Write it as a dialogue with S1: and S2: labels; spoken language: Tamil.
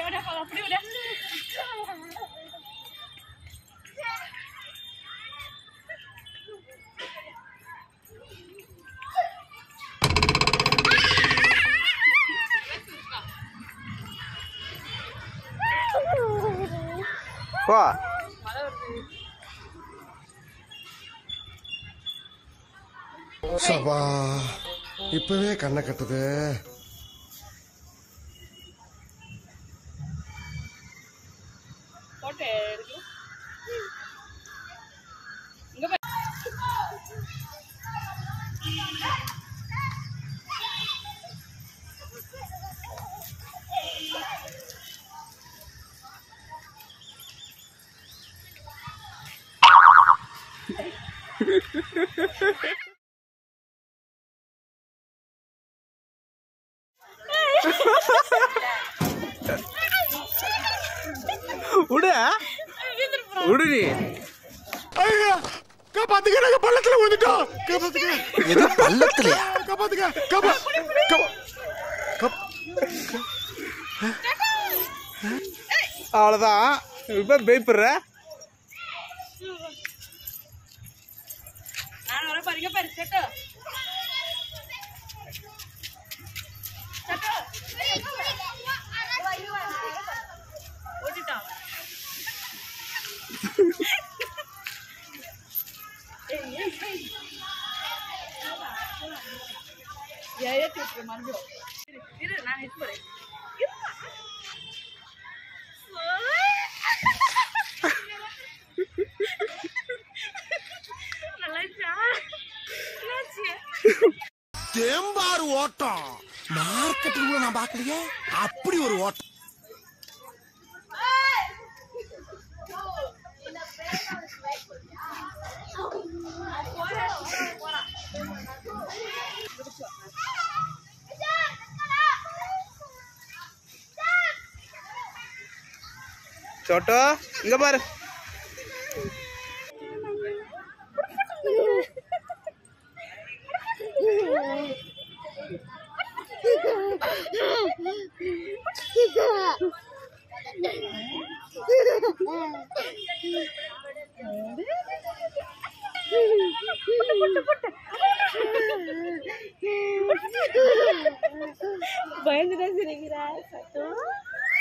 S1: udah kalau free udah.
S2: போ
S3: சபா இப்பவே கண்ணை கட்டுது
S1: போட்டு இருக்கு இங்க பாரு.
S2: விடு விடு நீ
S3: ஐயா காப்பாத்துக்க நாங்க பள்ளத்துல வந்துட்டோம் காப்பாத்துக்க
S2: எது பள்ளத்துலயா
S3: காப்பாத்துக்க காப்பா காப்பா காப்
S2: அவ்வளோதான் இப்போ பயப்படுற
S1: நான் வர பாருங்க பாரு சட்டு சட்டு ஓட்டிட்டான் ஏய், ஏய், ஏய். ஏய், ஏத்தி விட்டுரு, மறுபடியும். இரு, இரு, நான் ஹெல்ப் போறேன் இருமா. நல்லா இருக்கா? என்னாச்சு?
S3: தேம்பாறு ஓட்டம் மார்க்கெட்டுக்குள்ள நான் பார்க்கலையே அப்படி ஒரு ஓட்டம்
S2: சோட்டோ இங்க பாரு
S1: பயந்துதான் சிரிக்கிறா சத்தம்